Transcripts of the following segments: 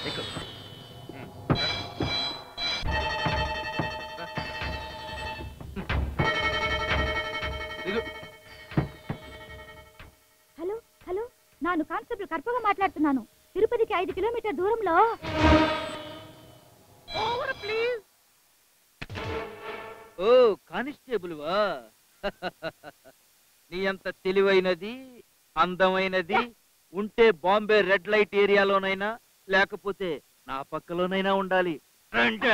ఎక్కు. దిగు. Hello hello నాను కానిస్టేబుల్ కర్పగా మాట్లాడుతున్నాను తిరుపతికి ఐదు కిలోమీటర్ దూరంలో ఓ కానిస్టేబుల్ వా నీ అంత తెలివైనది అందమైనది ఉంటే బాంబే రెడ్ లైట్ ఏరియాలోనైనా లేకపోతే నా పక్కలోనైనా ఉండాలి అంటే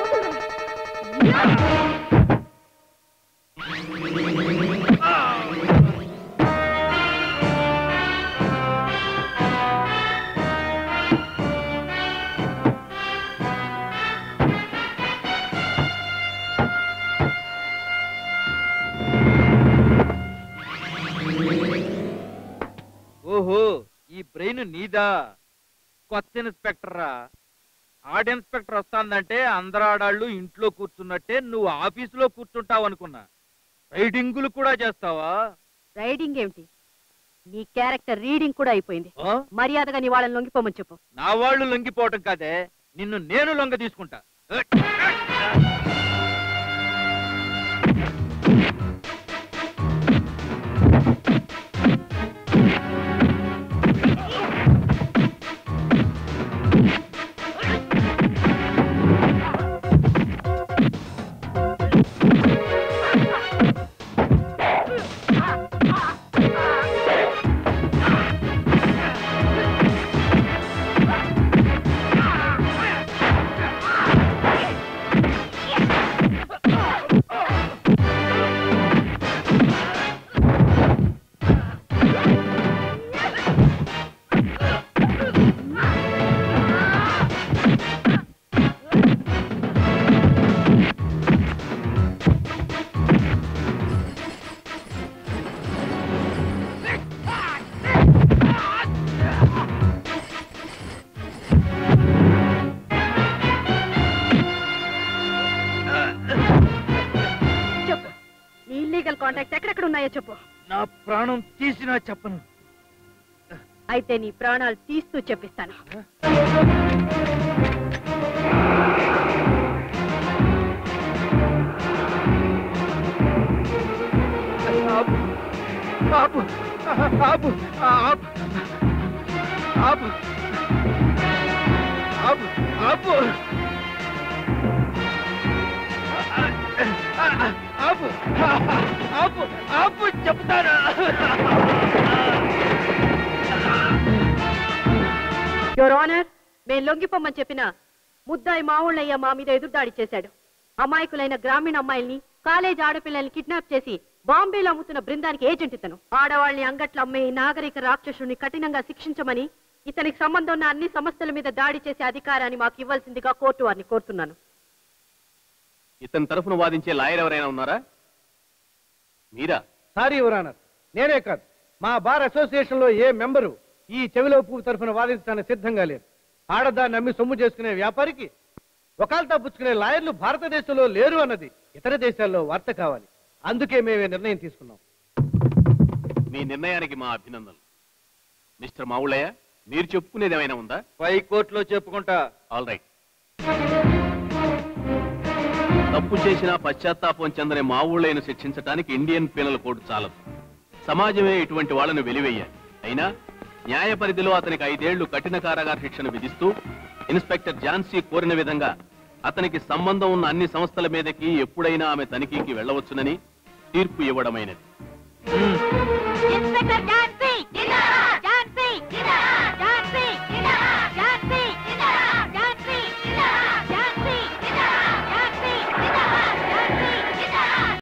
ఓహో ఈ బ్రెయిన్ నీదా కొత్త ఇన్స్పెక్టరా ఆడ ఇన్స్పెక్టర్ వస్తాందంటే అందరు ఆడాళ్ళు ఇంట్లో కూర్చున్నట్టే నువ్వు ఆఫీసులో కూర్చుంటావు అనుకున్నా రైడింగులు కూడా చేస్తావా రైడింగ్ ఏమిటి నీ క్యారెక్టర్ రీడింగ్ కూడా అయిపోయింది ఆ? మర్యాదగా నీ వాళ్ళని లొంగిపోమని చెప్పు నా వాళ్ళు లొంగిపోవటం కాదే నిన్ను నేను లొంగ తీసుకుంటా చెప్పు నీ ఇల్లీగల్ కాంటాక్ట్ ఎక్కడెక్కడ ఉన్నాయో చెప్పు నా ప్రాణం తీసినా చెప్పను అయితే నీ ప్రాణాలు తీస్తూ చెప్పిస్తాను ఆపు ఆపు ఆపు ఆపు ఆపు ఆపు ఆపు ఆపు ఆపు ఆపు చెప్తాను యువర్ ఆనర్ మేము లొంగిపోమని చెప్పిన ముద్దాయి మావుళ్ళయ్య మా మీద ఎదురుదాడి చేశాడు అమాయకులైన గ్రామీణ అమ్మాయిల్ని కాలేజ్ ఆడపిల్లల్ని కిడ్నాప్ చేసి బాంబేలో అమ్ముతున్న బృందానికి ఏజెంట్ ఇతను ఆడవాళ్ళని అంగట్ల అమ్మే ఈ నాగరిక రాక్షసుని కఠినంగా శిక్షించమని ఇతనికి సంబంధం ఉన్న అన్ని సంస్థల మీద దాడి చేసే అధికారాన్ని మాకు ఇవ్వాల్సిందిగా కోర్టు వారిని కోరుతున్నాను ఇతని తరఫున వాదించే లాయర్ ఎవరైనా ఉన్నారా మీరా సారీ యువరానర్ నేనే కాదు మా బార్ అసోసియేషన్ లో ఏ మెంబరు ఈ చెవిలో పువ్వు తరఫున వాదించడానికి సిద్ధంగా లేరు ఆడదాన్ని నమ్మి సొమ్ము చేసుకునే వ్యాపారికి ఒకళ్ళతో పుచ్చుకునే లాయర్లు భారతదేశంలో లేరు అన్నది ఇతర దేశాల్లో వార్త కావాలి అందుకే మేమే నిర్ణయం తీసుకున్నాం మీ నిర్ణయానికి మా అభినందనలు మిస్టర్ మావుళ్ళయ్య మీరు చెప్పుకునేది ఏమైనా ఉందా పై కోర్టులో చెప్పుకుంటా ఆల్ రైట్ తప్పు చేసిన పశ్చాత్తాపం చెందని మావుళ్ళైన శిక్షించడానికి ఇండియన్ పీనల్ కోడ్ చాలదు సమాజమే ఇటువంటి వాళ్ళను వెలివేయాలి అయినా న్యాయ పరిధిలో అతనికి ఐదేళ్లు కఠిన కారాగార శిక్షను విధిస్తూ ఇన్స్పెక్టర్ ఝాన్సీ కోరిన విధంగా అతనికి సంబంధం ఉన్న అన్ని సంస్థల మీదకి ఎప్పుడైనా ఆమె తనిఖీకి వెళ్ళవచ్చునని తీర్పు ఇవ్వడమైనది ఇన్స్పెక్టర్